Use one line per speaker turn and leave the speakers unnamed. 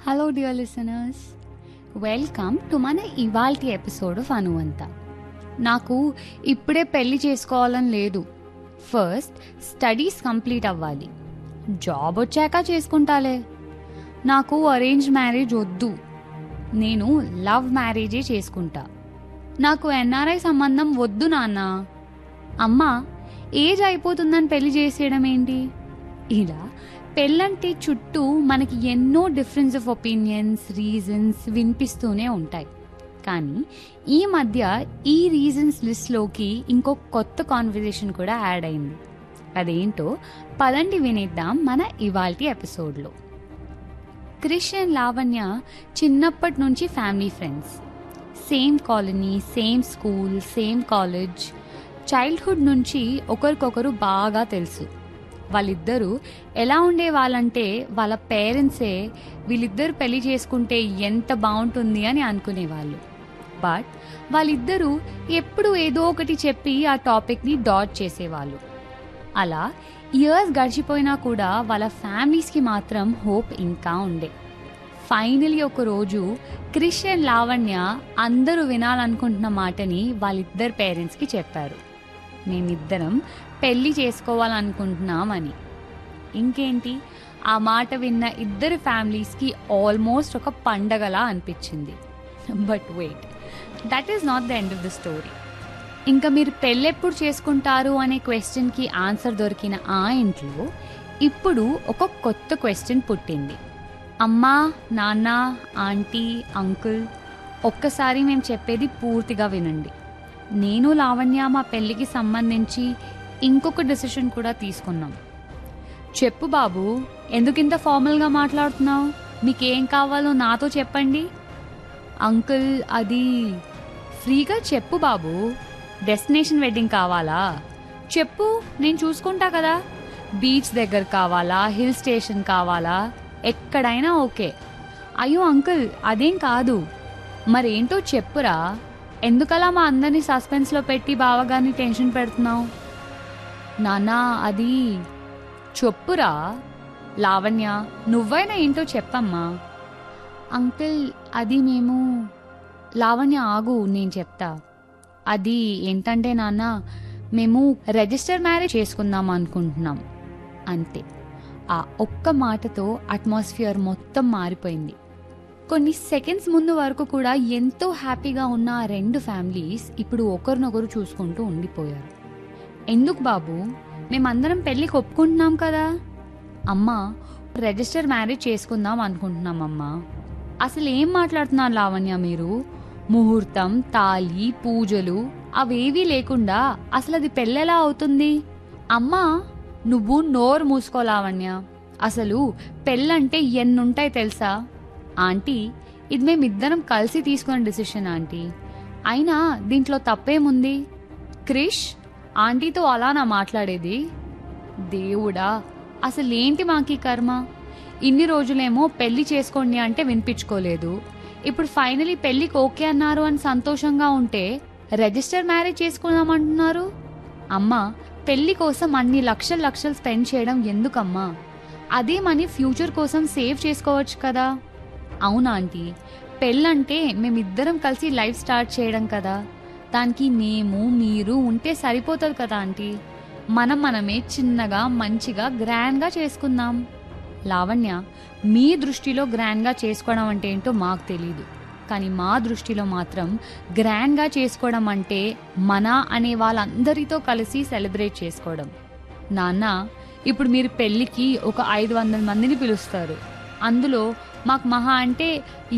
hello dear listeners welcome to మన ఇవాల్టి episode of అనువంత నాకు ఇప్పుడే పెళ్లి చేసుకోవాలని లేదు ఫస్ట్ స్టడీస్ కంప్లీట్ అవ్వాలి జాబ్ వచ్చాక చేసుకుంటాలే నాకు అరేంజ్ మ్యారేజ్ వద్దు నేను లవ్ మ్యారేజే చేసుకుంటా నాకు ఎన్ఆర్ఐ సంబంధం వద్దు నాన్న అమ్మా ఏజ్ అయిపోతుందని పెళ్లి చేసేయడం ఏంటి ఇలా పెళ్ళంటే చుట్టూ మనకి ఎన్నో డిఫరెన్స్ ఆఫ్ ఒపీనియన్స్ రీజన్స్ వినిపిస్తూనే ఉంటాయి కానీ ఈ మధ్య ఈ రీజన్స్ లిస్ట్లోకి ఇంకో కొత్త కాన్వర్జేషన్ కూడా యాడ్ అయింది అదేంటో పదండి వినేద్దాం మన ఇవాల్టి ఎపిసోడ్లో క్రిష్ అండ్ లావణ్య చిన్నప్పటి నుంచి family friends same colony same school same college childhood నుంచి ఒకరికొకరు బాగా తెలుసు వాళ్ళిద్దరూ ఎలా ఉండేవాళ్ళంటే వాళ్ళ పేరెంట్సే వీళ్ళిద్దరు పెళ్లి చేసుకుంటే ఎంత బాగుంటుంది అని అనుకునేవాళ్ళు బట్ వాళ్ళిద్దరూ ఎప్పుడు ఏదో ఒకటి చెప్పి ఆ టాపిక్ని డాట్ చేసేవాళ్ళు అలా ఇయర్స్ గడిచిపోయినా కూడా వాళ్ళ ఫ్యామిలీస్కి మాత్రం హోప్ ఇంకా ఉండే ఫైనలీ ఒక రోజు క్రిష్ అండ్ లావణ్య అందరూ వినాలనుకుంటున్న మాటని వాళ్ళిద్దరు పేరెంట్స్కి చెప్పారు మేమిద్దరం పెళ్లి చేసుకోవాలనుకుంటున్నామని ఇంకేంటి ఆ మాట విన్న ఇద్దరు ఫ్యామిలీస్కి ఆల్మోస్ట్ ఒక పండగలా అనిపించింది but wait that is not the end of the story ఇంకా మీరు పెళ్ళెప్పుడు చేసుకుంటారు అనే క్వశ్చన్కి ఆన్సర్ దొరికిన ఆ ఇంట్లో ఇప్పుడు ఒక కొత్త క్వశ్చన్ పుట్టింది అమ్మా నాన్న ఆంటీ అంకుల్ ఒక్కసారి మేము చెప్పేది పూర్తిగా వినండి నేను లావణ్య మా పెళ్ళికి సంబంధించి ఇంకొక డెసిషన్ కూడా తీసుకున్నాం చెప్పు బాబు ఎందుకింత ఫార్మల్గా మాట్లాడుతున్నావు మీకేం కావాలో నాతో చెప్పండి అంకుల్ అది ఫ్రీగా చెప్పు బాబు డెస్టినేషన్ వెడ్డింగ్ కావాలా చెప్పు నేను చూసుకుంటా కదా బీచ్ దగ్గర కావాలా హిల్ స్టేషన్ కావాలా ఎక్కడైనా ఓకే అయ్యో అంకుల్ అదేం కాదు మరేంటో చెప్పురా ఎందుకలా మా అందరినీ సస్పెన్స్లో పెట్టి బావగారిని టెన్షన్ పెడుతున్నావు నానా అది చెప్పురా లావణ్య నువ్వైనా ఏంటో చెప్పమ్మా అంకుల్ అది మేము లావణ్య ఆగు నేను చెప్తా అది ఏంటంటే నాన్న మేము రిజిస్టర్ మ్యారేజ్ చేసుకుందాం అనుకుంటున్నాం అంతే ఆ ఒక్క మాటతో అట్మాస్ఫియర్ మొత్తం మారిపోయింది కొన్ని సెకండ్స్ ముందు వరకు కూడా ఎంతో హ్యాపీగా ఉన్న ఆ రెండు ఫ్యామిలీస్ ఇప్పుడు ఒకరినొకరు చూసుకుంటూ ఉండిపోయారు ఎందుకు బాబు మేమందరం పెళ్ళికి ఒప్పుకుంటున్నాం కదా అమ్మా రిజిస్టర్ మ్యారేజ్ చేసుకుందాం అనుకుంటున్నాం అమ్మా అసలు ఏం మాట్లాడుతున్నారు లావణ్య మీరు ముహూర్తం తాళి పూజలు అవేవీ లేకుండా అసలు అది పెళ్ళెలా అవుతుంది అమ్మా నువ్వు నోరు మూసుకో లావణ్య అసలు పెళ్ళంటే ఎన్నుంటాయి తెలుసా ఆంటీ ఇది మేమిద్దరం కలిసి తీసుకున్న డిసిషన్ ఆంటీ అయినా దీంట్లో తప్పేముంది క్రిష్ ఆంటీతో అలా నా మాట్లాడేది దేవుడా అసలేంటి మాకీ కర్మ ఇన్ని రోజులేమో పెళ్లి చేసుకోండి అంటే వినిపించుకోలేదు ఇప్పుడు ఫైనలీ పెళ్లికి ఓకే అన్నారు అని సంతోషంగా ఉంటే రిజిస్టర్ మ్యారేజ్ చేసుకుందామంటున్నారు అమ్మా పెళ్లి కోసం అన్ని లక్షలు లక్షలు స్పెండ్ చేయడం ఎందుకమ్మా అదే మనీ ఫ్యూచర్ కోసం సేవ్ చేసుకోవచ్చు కదా అవునా ఆంటీ పెళ్ళంటే మేమిద్దరం కలిసి లైఫ్ స్టార్ట్ చేయడం కదా దానికి మేము మీరు ఉంటే సరిపోతుంది కదా ఆంటీ మనం మనమే చిన్నగా మంచిగా గ్రాండ్గా చేసుకుందాం లావణ్య మీ దృష్టిలో గ్రాండ్గా చేసుకోవడం అంటే ఏంటో మాకు తెలీదు కానీ మా దృష్టిలో మాత్రం గ్రాండ్గా చేసుకోవడం అంటే మన అనే వాళ్ళందరితో కలిసి సెలబ్రేట్ చేసుకోవడం నాన్న ఇప్పుడు మీరు పెళ్ళికి ఒక ఐదు వందల మందిని పిలుస్తారు అందులో మాకు మహా అంటే